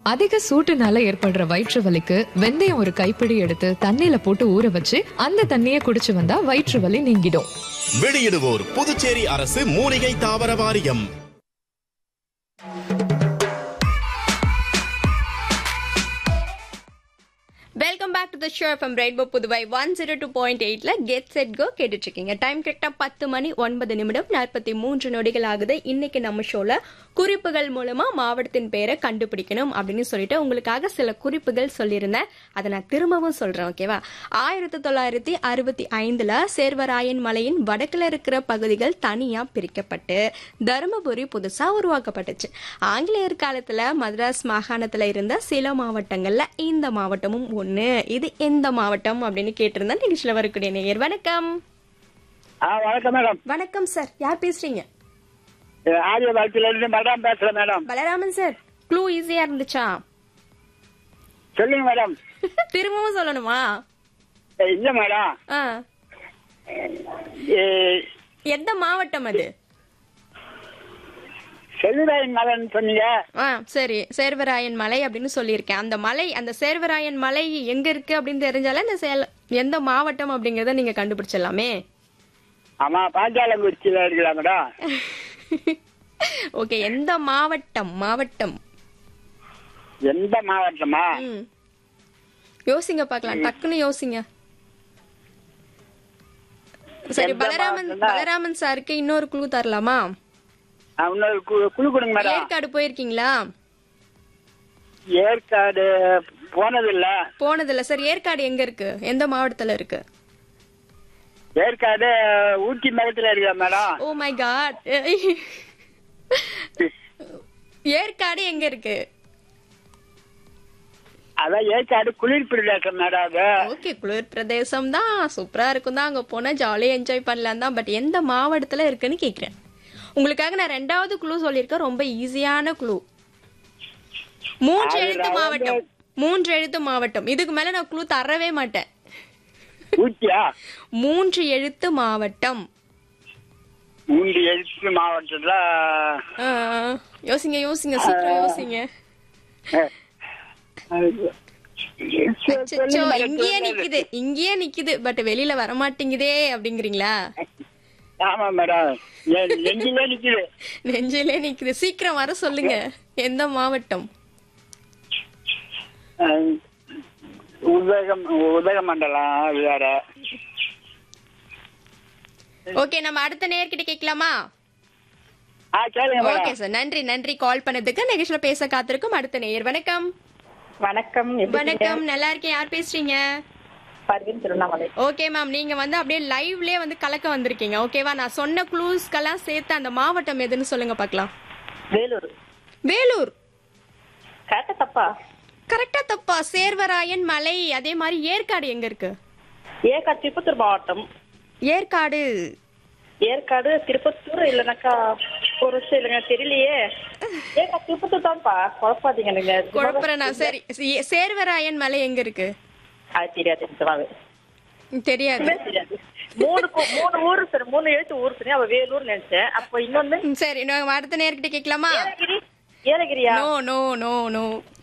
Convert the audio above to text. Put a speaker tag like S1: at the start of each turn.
S1: அதிக சூட்டுனால ஏற்படுற வயிற்று வலிக்கு வெந்தயம் ஒரு கைப்பிடி எடுத்து தண்ணியில போட்டு ஊற வச்சு அந்த தண்ணியை குடிச்சு வந்தா வயிற்று வலி நீங்கிடும்
S2: வெளியிடுவோர் புதுச்சேரி அரசு மூலிகை தாவர வாரியம்
S3: welcome back to the show FM rainbow Puduvai one zero two point எயிட்ல கெட் செட் கோ கேட்டுட்டு இருக்கீங்க டைம் கரெக்டா பத்து மணி ஒன்பது நிமிடம் நாற்பத்தி மூன்று நொடிகள் ஆகுது இன்னைக்கு நம்ம ஷோல குறிப்புகள் மூலமா மாவட்டத்தின் பேரை கண்டுபிடிக்கணும் அப்படின்னு சொல்லிட்டு உங்களுக்காக சில குறிப்புகள் சொல்லியிருந்தேன் அதை நான் திரும்பவும் சொல்றேன் ஓகேவா ஆயிரத்தி தொள்ளாயிரத்தி அறுபத்தி ஐந்துல சேர்வராயன் மலையின் வடக்குல இருக்கிற பகுதிகள் தனியா பிரிக்கப்பட்டு தருமபுரி புதுசா உருவாக்கப்பட்டுச்சு ஆங்கிலேயர் காலத்துல மദ്രാஸ் மாகாணத்துல இருந்த சில மாவட்டங்கள்ல இந்த மாவட்டமும் ஒண்ணு இது எந்த மாவட்டம் அப்படின்னு கேட்டிருந்தா நிகழ்ச்சியில வரக்கூடிய நேயர் வணக்கம்
S4: ஆ வணக்கம் மேடம்
S3: வணக்கம் சார் யார் பேசுறீங்க
S4: இது ஆரிய வாழ்க்கையில இருந்து மேடம் பேசுறேன் மேடம்
S3: பலராமன் சார் க்ளூ ஈஸியா இருந்துச்சா
S4: சொல்லுங்க மேடம்
S3: திரும்பவும் சொல்லணுமா
S4: ஏ, இல்ல மேடம்
S3: ஆ
S4: ஏ,
S3: எந்த மாவட்டம் அது
S4: செல்லுராயன் மலன் சொன்னீங்க
S3: ஆ சரி சேர்வராயன் மலை அப்படின்னு சொல்லியிருக்கேன் அந்த மலை அந்த சேர்வராயன் மலை எங்க இருக்கு அப்படின்னு தெரிஞ்சாலே இந்த சேல எந்த மாவட்டம் அப்படிங்கறத நீங்க கண்டுபிடிச்சிடலாமே
S4: ஆமா பாஞ்சாலங்குறிச்சியில இருக்குதா மேடம்
S3: ஓகே எந்த மாவட்டம் மாவட்டம்
S4: எந்த மாவட்டமா
S3: ம் யோசிங்க பார்க்கலாம் டக்குன்னு யோசிங்க சரி
S4: எந்த
S3: பலராமன்
S4: மாவட்டம்னா?
S3: பலராமன் சாருக்கு இன்னொரு குழு தரலாமா
S4: ஆ, இன்னொரு கு- குழு கொடுங்க மேடம்
S3: ஏற்காடு போயிருக்கீங்களா
S4: ஏற்காடு போனதில்ல
S3: போனதில்ல சார் ஏற்காடு எங்க இருக்கு எந்த மாவட்டத்துல இருக்கு
S4: ஏற்காடு ஊட்டி மகத்துல இருக்குதா madam
S3: oh my god Yercaud எங்க இருக்கு
S4: அதான் ஏற்காடு குளிர் பிரதேசம் மேடம் அது
S3: ஓகே குளிர் பிரதேசம் தான் சூப்பரா இருக்கும் தான் அங்க போனா ஜாலியா என்ஜாய் பண்ணலாம் தான் பட் எந்த மாவட்டத்துல இருக்குன்னு கேக்குறேன் உங்களுக்காக நான் ரெண்டாவது குழு சொல்லியிருக்கேன் ரொம்ப ஈஸியான குழு மூன்று
S4: அது
S3: எழுத்து
S4: நான்
S3: மாவட்டம்
S4: வந்து-
S3: மூன்று எழுத்து மாவட்டம் இதுக்கு மேல நான் குழு தரவே மாட்டேன்
S4: ஊட்டியா
S3: மூன்று எழுத்து மாவட்டம்
S4: மூன்று எழுத்து மாவட்டத்துல
S3: ஆ, யோசிங்க யோசிங்க சீக்கிரம் யோசிங்க அச்சச்சோ,
S4: சொல்லுங்க மேடம்,
S3: இங்கேயே
S4: சொல்லுங்க.
S3: நிக்குது இங்கேயே நிக்குது பட் வெளியில வர மாட்டேங்குதே அப்படிங்கிறீங்களா
S4: ஆமா மேடம் என் நெஞ்சிலே நிக்குது
S3: நெஞ்சிலே நிக்குது சீக்கிரம் வர சொல்லுங்க எந்த மாவட்டம்
S4: அஹ், உதகம் உதகமண்டலம் வேற
S3: ஓகே நம்ம அடுத்த நேர்கிட்ட கேட்கலாமா
S4: ஆ கேளுங்க
S3: ஓகே
S4: மேடம்
S3: சார் நன்றி நன்றி கால் பண்ணதுக்கு நிகழ்ச்சியில பேச காத்திருக்கும் அடுத்த நேயர் வணக்கம்
S5: வணக்கம் எப்படி
S3: வணக்கம் நல்லா இருக்கேன் யார் பேசுறீங்க
S5: பர்வீன் திருவண்ணாமலை
S3: ஓகே மேம் நீங்க வந்து அப்படியே லைவ்லயே வந்து கலக்க வந்திருக்கீங்க ஓகேவா நான் சொன்ன க்ளூஸ்க்கெல்லாம் சேர்த்து அந்த மாவட்டம் எதுன்னு சொல்லுங்க பார்க்கலாம்
S5: வேலூர்
S3: வேலூர்
S5: கரெக்டா தப்பா
S3: கரெக்டா தப்பா சேர்வராயன் மலை அதே மாதிரி ஏற்காடு எங்க இருக்கு
S5: ஏற்காடு திருப்பத்தூர் மாவட்டம்
S3: ஏற்காடு
S5: ஏற்காடு திருப்பத்தூர் இல்லைனாக்கா ஒரு விஷயம் இல்லைங்க தெரியலையே ஏற்காடு திருப்பத்தூர் தான்ப்பா குழப்பாதீங்க நீங்க
S3: குழப்பறேனா சரி சே- சேர்வராயன் மலை எங்க இருக்கு
S5: அது தெரியாது நிஜமாவே
S3: தெரியாது
S5: உண்மையா தெரியாது மூணு கு- மூணு ஊர் சரி மூணு எழுத்து ஊர் சரி அவ வேலூர் நினைச்சேன் அப்ப இன்னொன்னு
S3: ம், சரி நான் அடுத்த நேர்கிட்ட கேட்கலாமா
S5: ஏலகிரி ஏலகிரியா
S3: நோ நோ நோ நோ